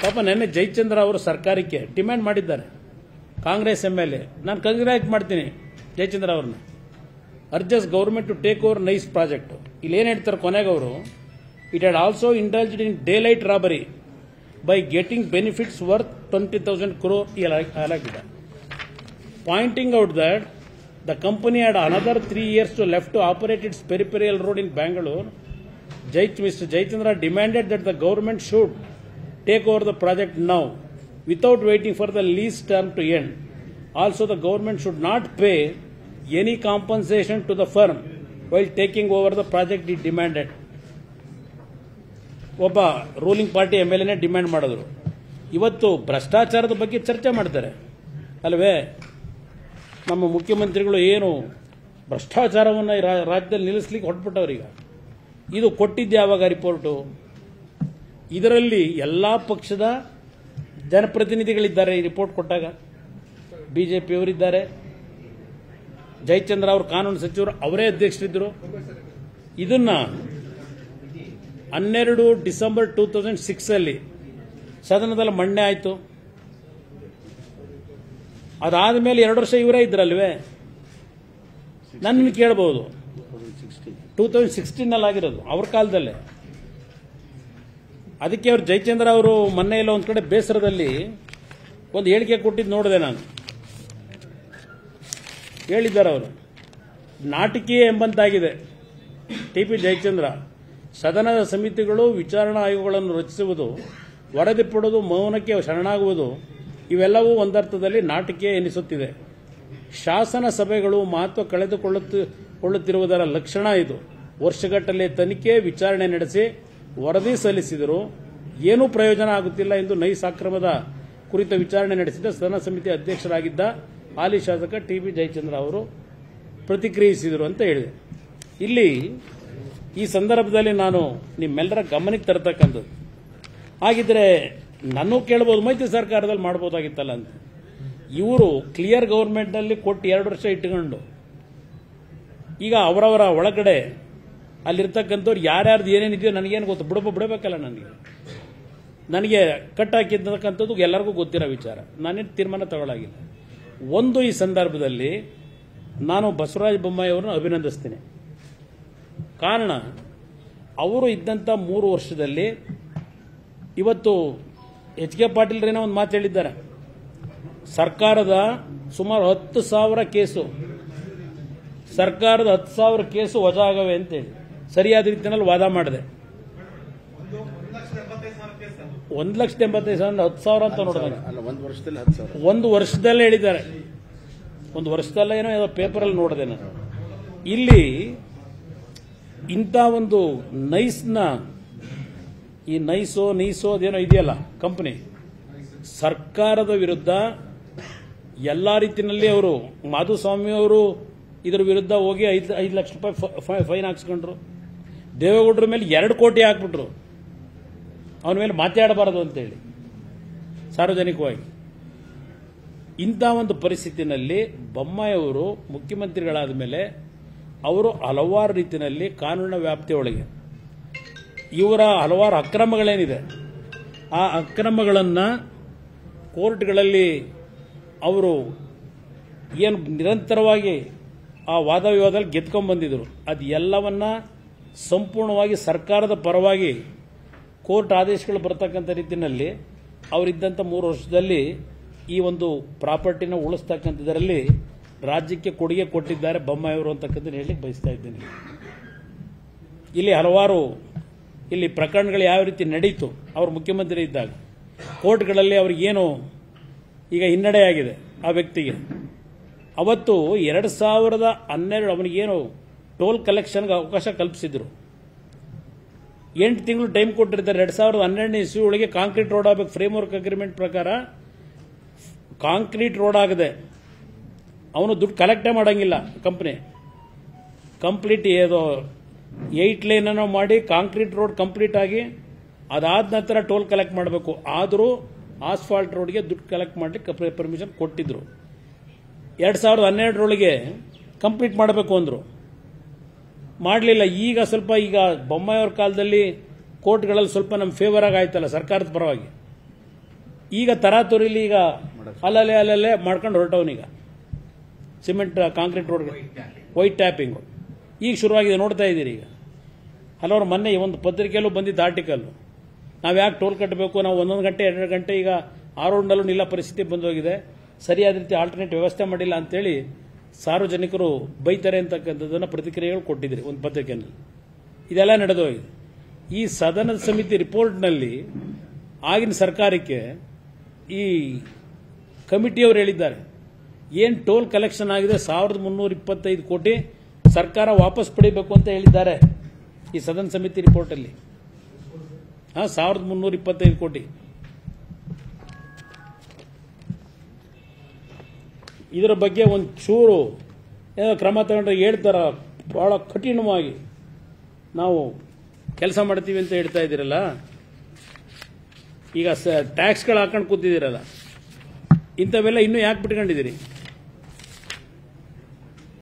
ಪಾಪ ನೆನ್ನೆ ಜಯಚಂದ್ರ ಅವರು ಸರ್ಕಾರಕ್ಕೆ ಡಿಮ್ಯಾಂಡ್ ಮಾಡಿದ್ದಾರೆ ಕಾಂಗ್ರೆಸ್ ಎಂ ಎಲ್ ಎ ನಾನು ಕಂಗ್ರ್ಯಾಟ್ ಮಾಡ್ತೀನಿ ಜಯಚಂದ್ರ ಅವ್ರನ್ನ urges government to take over NICE project ಇಲ್ಲಿ ಏನು ಹೇಳ್ತಾರೆ ಕೊನೆಗೆ ಅವರು it had also indulged in daylight robbery by getting benefits worth twenty thousand crore ಹಾಕಿದೆ pointing out that the company had another three years to left to operate its peripheral road in Bangalore Jai mister Jaichandra demanded that the government should take over the project now without waiting for the lease term to end. Also, the government should not pay any compensation to the firm while taking over the project, he demanded. ಒಬ್ಬ ruling party M L ಎನೇ demand ಮಾಡಿದ್ರು ಇವತ್ತು ಭ್ರಷ್ಟಾಚಾರದ ಬಗ್ಗೆ ಚರ್ಚೆ ಮಾಡ್ತಾರೆ ಅಲ್ವೇ ನಮ್ಮ ಮುಖ್ಯಮಂತ್ರಿಗಳು ಏನು ಭ್ರಷ್ಟಾಚಾರವನ್ನು ಈ ರಾ- ರಾಜ್ಯದಲ್ಲಿ ನಿಲ್ಲಿಸ್ಲಿಕ್ಕೆ ಹೊರಟ್ಬಿಟ್ಟವ್ರೀಗ ಇದು ಕೊಟ್ಟಿದ್ದೆ ಯಾವಾಗ ರಿಪೋರ್ಟು ಇದರಲ್ಲಿ ಎಲ್ಲ ಪಕ್ಷದ ಜನಪ್ರತಿನಿಧಿಗಳಿದ್ದಾರೆ ಈ ರಿಪೋರ್ಟ್ ಕೊಟ್ಟಾಗ ಬಿಜೆಪಿಯವರಿದ್ದಾರೆ ಜಯಚಂದ್ರ ಅವರು ಕಾನೂನು ಸಚಿವರು ಅವರೇ ಅಧ್ಯಕ್ಷರಿದ್ದರು ಇದನ್ನ ಹನ್ನೆರಡು ಡಿಸೆಂಬರ್ ಟೂ ತೌಸಂಡ್ ಸಿಕ್ಸ್ ಅಲ್ಲಿ ಸದನದಲ್ಲಿ ಮಂಡನೆ ಆಯಿತು ಅದಾದ ಮೇಲೆ ಎರಡು ವರ್ಷ ಇವರೇ ಇದ್ರಲ್ವೇ ನನ್ನ ಕೇಳಬಹುದು ಟೂ ತೌಸಂಡ್ ಸಿಕ್ಸ್ಟೀನಲ್ಲಿ ಆಗಿರೋದು ಅವ್ರ ಕಾಲದಲ್ಲೇ ಅದಕ್ಕೆ ಅವರು ಜಯಚಂದ್ರ ಅವರು ಮೊನ್ನೆ ಎಲ್ಲ ಒಂದು ಕಡೆ ಬೇಸರದಲ್ಲಿ ಒಂದು ಹೇಳಿಕೆ ಕೊಟ್ಟಿದ್ದು ನೋಡಿದೆ ನಾನು ಹೇಳಿದ್ದಾರೆ ಅವರು ನಾಟಕೀಯ ಎಂಬಂತಾಗಿದೆ ಟಿ ಪಿ ಜಯಚಂದ್ರ ಸದನದ ಸಮಿತಿಗಳು ವಿಚಾರಣಾ ಆಯೋಗಗಳನ್ನು ರಚಿಸುವುದು ವರದಿ ಪಡುವುದು ಮೌನಕ್ಕೆ ಶರಣಾಗುವುದು ಇವೆಲ್ಲವೂ ಒಂದರ್ಥದಲ್ಲಿ ನಾಟಕೀಯ ಎನಿಸುತ್ತಿದೆ ಶಾಸನ ಸಭೆಗಳು ಮಹತ್ವ ಕಳೆದುಕೊಳ್ಳುತ್ತಿರುವುದರ ಲಕ್ಷಣ ಇದು ವರ್ಷಗಟ್ಟಲೆ ತನಿಖೆ ವಿಚಾರಣೆ ನಡೆಸಿ ವರದಿ ಸಲ್ಲಿಸಿದರೂ ಏನೂ ಪ್ರಯೋಜನ ಆಗುತ್ತಿಲ್ಲ ಎಂದು ನೈಸ್ ಅಕ್ರಮದ ಕುರಿತ ವಿಚಾರಣೆ ನಡೆಸಿದ ಸದನ ಸಮಿತಿ ಅಧ್ಯಕ್ಷರಾಗಿದ್ದ ಹಾಲಿ ಶಾಸಕ ಟಿ ಬಿ ಜಯಚಂದ್ರ ಅವರು ಪ್ರತಿಕ್ರಿಯಿಸಿದರು ಅಂತ ಹೇಳಿದೆ ಇಲ್ಲಿ ಈ ಸಂದರ್ಭದಲ್ಲಿ ನಾನು ನಿಮ್ಮೆಲ್ಲರ ಗಮನಕ್ಕೆ ತರತಕ್ಕಂಥದ್ದು ಹಾಗಿದ್ರೆ ನಾನು ಕೇಳ್ಬೋದು ಮೈತ್ರಿ ಸರ್ಕಾರದಲ್ಲಿ ಮಾಡ್ಬೋದಾಗಿತ್ತಲ್ಲ ಅಂತ ಇವರು ಕ್ಲಿಯರ್ ಗೌರ್ಮೆಂಟ್ನಲ್ಲಿ ಕೊಟ್ಟು ಎರಡು ವರ್ಷ ಇಟ್ಕೊಂಡು ಈಗ ಅವರವರ ಒಳಗಡೆ ಅಲ್ಲಿರ್ತಕ್ಕಂಥವ್ರು ಯಾರ್ಯಾರ್ದು ಏನೇನಿದೆಯೋ ನನಗೇನು ಗೊತ್ತು ಬಿಡಬ ಬಿಡಬೇಕಲ್ಲ ನನಗೆ ನನಗೆ ಕಟ್ ಹಾಕಿರ್ತಕ್ಕಂಥದ್ದು ಎಲ್ಲರಿಗೂ ಗೊತ್ತಿರೋ ವಿಚಾರ ನಾನೇನು ತೀರ್ಮಾನ ತಗೊಳ್ಳಾಗಿಲ್ಲ ಒಂದು ಈ ಸಂದರ್ಭದಲ್ಲಿ ನಾನು ಬಸವರಾಜ ಬೊಮ್ಮಾಯಿ ಅವರನ್ನು ಅಭಿನಂದಿಸ್ತೀನಿ ಕಾರಣ ಅವರು ಇದ್ದಂಥ ಮೂರು ವರ್ಷದಲ್ಲಿ ಇವತ್ತು ಎಚ್ ಕೆ ಪಾಟೀಲ್ರೇನೋ ಒಂದು ಮಾತು ಹೇಳಿದ್ದಾರೆ ಸರ್ಕಾರದ ಸುಮಾರು ಹತ್ತು ಸಾವಿರ ಕೇಸು ಸರ್ಕಾರದ ಹತ್ತು ಸಾವಿರ ಕೇಸು ವಜಾ ಆಗವೆ ಅಂತೇಳಿ ಸರಿಯಾದ ರೀತಿಯಲ್ಲಿ ವಾದ ಮಾಡಿದೆ ಒಂದು ಲಕ್ಷದ ಎಂಬತ್ತೈದು ಸಾವಿರ ಹತ್ತು ಸಾವಿರ ಅಂತ ನೋಡಿದಾಗ ಅಲ್ಲ ಒಂದು ವರ್ಷದಲ್ಲಿ ಹತ್ತು ಸಾವಿರ ಒಂದು ವರ್ಷದಲ್ಲೇ ಹೇಳಿದ್ದಾರೆ ಒಂದು ವರ್ಷದಲ್ಲ ಏನೋ ಏನೋ ಪೇಪರಲ್ಲಿ ನೋಡಿದೆ ನಾನು ಇಲ್ಲಿ ಇಂಥ ಒಂದು ನೈಸ್ನ ಈ ನೈಸೋ ನೀಸೋ ಅದೇನೋ ಇದೆಯಲ್ಲ ಕಂಪನಿ ಸರ್ಕಾರದ ವಿರುದ್ಧ ಎಲ್ಲ ರೀತಿಯಲ್ಲಿ ಅವರು ಮಾಧುಸ್ವಾಮಿ ಅವರು ಇದರ ವಿರುದ್ಧ ಹೋಗಿ ಐದು ಐದು ಲಕ್ಷ ರೂಪಾಯಿ ಫ- ಫೈನ್ ಹಾಕ್ಸ್ಕೊಂಡ್ರು ದೇವೇಗೌಡರ ಮೇಲೆ ಎರಡು ಕೋಟಿ ಹಾಕ್ಬಿಟ್ರು ಅವನ ಮೇಲೆ ಮಾತಾಡಬಾರದು ಅಂತೇಳಿ ಸಾರ್ವಜನಿಕವಾಗಿ ಇಂಥ ಒಂದು ಪರಿಸ್ಥಿತಿನಲ್ಲಿ ಬೊಮ್ಮಾಯಿ ಅವರು ಮುಖ್ಯಮಂತ್ರಿಗಳಾದ ಮೇಲೆ ಅವರು ಹಲವಾರು ರೀತಿಯಲ್ಲಿ ಕಾನೂನಿನ ವ್ಯಾಪ್ತಿಯೊಳಗೆ ಇವರ ಹಲವಾರು ಅಕ್ರಮಗಳೇನಿದೆ ಆ ಅಕ್ರಮಗಳನ್ನು ಕೋರ್ಟ್ಗಳಲ್ಲಿ ಅವರು ಏನು ನಿರಂತರವಾಗಿ ಆ ವಾದ ವಿವಾದದಲ್ಲಿ ಗೆದ್ಕೊಂಡ್ ಬಂದಿದ್ರು ಅದು ಎಲ್ಲವನ್ನ ಸಂಪೂರ್ಣವಾಗಿ ಸರ್ಕಾರದ ಪರವಾಗಿ ಕೋರ್ಟ್ ಆದೇಶಗಳು ಬರ್ತಕ್ಕಂಥ ರೀತಿಯಲ್ಲಿ ಅವರಿದ್ದಂಥ ಮೂರು ವರ್ಷದಲ್ಲಿ ಈ ಒಂದು ಪ್ರಾಪರ್ಟಿನ ಉಳಿಸ್ತಕ್ಕಂಥದ್ರಲ್ಲಿ ರಾಜ್ಯಕ್ಕೆ ಕೊಡುಗೆ ಕೊಟ್ಟಿದ್ದಾರೆ ಬೊಮ್ಮಾಯಿಯವರು ಅಂತಕ್ಕಂಥ ಹೇಳಲಿಕ್ಕೆ ಬಯಸ್ತಾ ಇದ್ದೇನೆ ಇಲ್ಲಿ ಹಲವಾರು ಇಲ್ಲಿ ಪ್ರಕರಣಗಳು ಯಾವ ರೀತಿ ನಡೀತು ಅವರು ಮುಖ್ಯಮಂತ್ರಿ ಇದ್ದಾಗ ಕೋರ್ಟ್ಗಳಲ್ಲಿ ಅವ್ರಿಗೇನು ಈಗ ಹಿನ್ನಡೆಯಾಗಿದೆ ಆ ವ್ಯಕ್ತಿಗೆ ಅವತ್ತು ಎರಡು ಸಾವಿರದ ಹನ್ನೆರಡು ಅವನಿಗೇನು ಟೋಲ್ ಕಲೆಕ್ಷನ್ಗೆ ಅವಕಾಶ ಕಲ್ಪಿಸಿದ್ರು ಎಂಟು ತಿಂಗಳು ಟೈಮ್ ಕೊಟ್ಟಿರ್ತಾರೆ ಎರಡು ಸಾವಿರದ ಹನ್ನೆರಡನೇ ಇಸ್ವಿ ಒಳಗೆ ಕಾಂಕ್ರೀಟ್ ರೋಡ್ ಆಗಬೇಕು ಫ್ರೇಮ್ ವರ್ಕ್ ಅಗ್ರಿಮೆಂಟ್ ಪ್ರಕಾರ ಕಾಂಕ್ರೀಟ್ ರೋಡ್ ಆಗದೆ ಅವನು ದುಡ್ಡು ಕಲೆಕ್ಟೇ ಮಾಡಂಗಿಲ್ಲ ಕಂಪ್ನಿ ಕಂಪ್ಲೀಟ್ ಏದೋ ಏಯ್ಟ್ ಲೈನ್ ಅನ್ನೋ ಮಾಡಿ ಕಾಂಕ್ರೀಟ್ ರೋಡ್ ಕಂಪ್ಲೀಟ್ ಆಗಿ ಅದಾದ ನಂತರ ಟೋಲ್ ಕಲೆಕ್ಟ್ ಮಾಡಬೇಕು ಆದರೂ ಆಸ್ಫಾಲ್ಟ್ ರೋಡ್ಗೆ ದುಡ್ಡು ಕಲೆಕ್ಟ್ ಮಾಡಲಿಕ್ಕೆ ಪರ್ಮಿಷನ್ ಕೊಟ್ಟಿದ್ರು ಎರಡು ಸಾವಿರದ ಹನ್ನೆರಡರೊಳಗೆ ಕಂಪ್ಲೀಟ್ ಮಾಡಬೇಕು ಅಂದರು ಮಾಡಲಿಲ್ಲ ಈಗ ಸ್ವಲ್ಪ ಈಗ ಬೊಮ್ಮಾಯಿಯವ್ರ ಕಾಲದಲ್ಲಿ ಕೋರ್ಟ್ಗಳಲ್ಲಿ ಸ್ವಲ್ಪ ನಮ್ಮ ಫೇವರ್ ಆಗಿ ಆಯ್ತಲ್ಲ ಸರ್ಕಾರದ ಪರವಾಗಿ ಈಗ ತರಾತುರಿಲಿ ಈಗ ಅಲ್ಲಲ್ಲೇ ಅಲ್ಲಲ್ಲೇ ಮಾಡ್ಕೊಂಡು ಹೊರಟವನೀಗ cement concrete road white topping ಈಗ ಶುರುವಾಗಿದೆ ನೋಡ್ತಾ ಇದ್ದೀರಿ ಈಗ ಹಲವಾರು ಮೊನ್ನೆ ಒಂದು ಪತ್ರಿಕೆಯಲ್ಲೂ ಬಂದಿದ್ದು ಆರ್ಟಿಕಲ್ ನಾವು ಯಾಕೆ ಟೋಲ್ ಕಟ್ಟಬೇಕು ನಾವು ಒಂದೊಂದು ಗಂಟೆ ಎರಡು ಗಂಟೆ ಈಗ ಆ ರೋಡ್ನಲ್ಲೂ ನಿಲ್ಲ ಪರಿಸ್ಥಿತಿ ಬಂದೋಗಿದೆ ಸರಿಯಾದ ರೀತಿ ಆಲ್ಟರ್ನೇಟ್ ವ್ಯವಸ್ಥೆ ಮಾಡಿಲ್ಲ ಅಂತೇಳಿ ಸಾರ್ವಜನಿಕರು ಬೈತಾರೆ ಅಂತಕ್ಕಂಥದ್ದನ್ನು ಪ್ರತಿಕ್ರಿಯೆಗಳು ಕೊಟ್ಟಿದ್ರಿ ಒಂದು ಪತ್ರಿಕೆಯಲ್ಲಿ ಇದೆಲ್ಲ ನಡೆದೋಗಿದೆ ಈ ಸದನದ ಸಮಿತಿ ರಿಪೋರ್ಟ್ನಲ್ಲಿ ಆಗಿನ ಸರ್ಕಾರಕ್ಕೆ ಈ ಕಮಿಟಿಯವರು ಹೇಳಿದ್ದಾರೆ ಏನು ಟೋಲ್ ಕಲೆಕ್ಷನ್ ಆಗಿದೆ ಸಾವಿರದ ಮುನ್ನೂರ ಇಪ್ಪತ್ತೈದು ಕೋಟಿ ಸರ್ಕಾರ ವಾಪಸ್ ಪಡಿಬೇಕು ಅಂತ ಹೇಳಿದ್ದಾರೆ ಈ ಸದನ ಸಮಿತಿ ರಿಪೋರ್ಟಲ್ಲಿ ಹಾಂ ಸಾವಿರದ ಮುನ್ನೂರ ಇಪ್ಪತ್ತೈದು ಕೋಟಿ ಇದರ ಬಗ್ಗೆ ಒಂದು ಚೂರು ಏನೋ ಕ್ರಮ ತಗೊಂಡ್ರೆ ಹೇಳ್ತಾರ ಬಹಳ ಕಠಿಣವಾಗಿ ನಾವು ಕೆಲಸ ಮಾಡ್ತೀವಿ ಅಂತ ಹೇಳ್ತಾ ಇದ್ದೀರಲ್ಲ ಈಗ ಸ ಟ್ಯಾಕ್ಸ್ಗಳು ಹಾಕೊಂಡು ಕೂತಿದ್ದೀರಲ್ಲ ಇಂಥವೆಲ್ಲ ಇನ್ನೂ ಯಾಕೆ ಬಿಟ್ಕೊಂಡಿದ್ದೀರಿ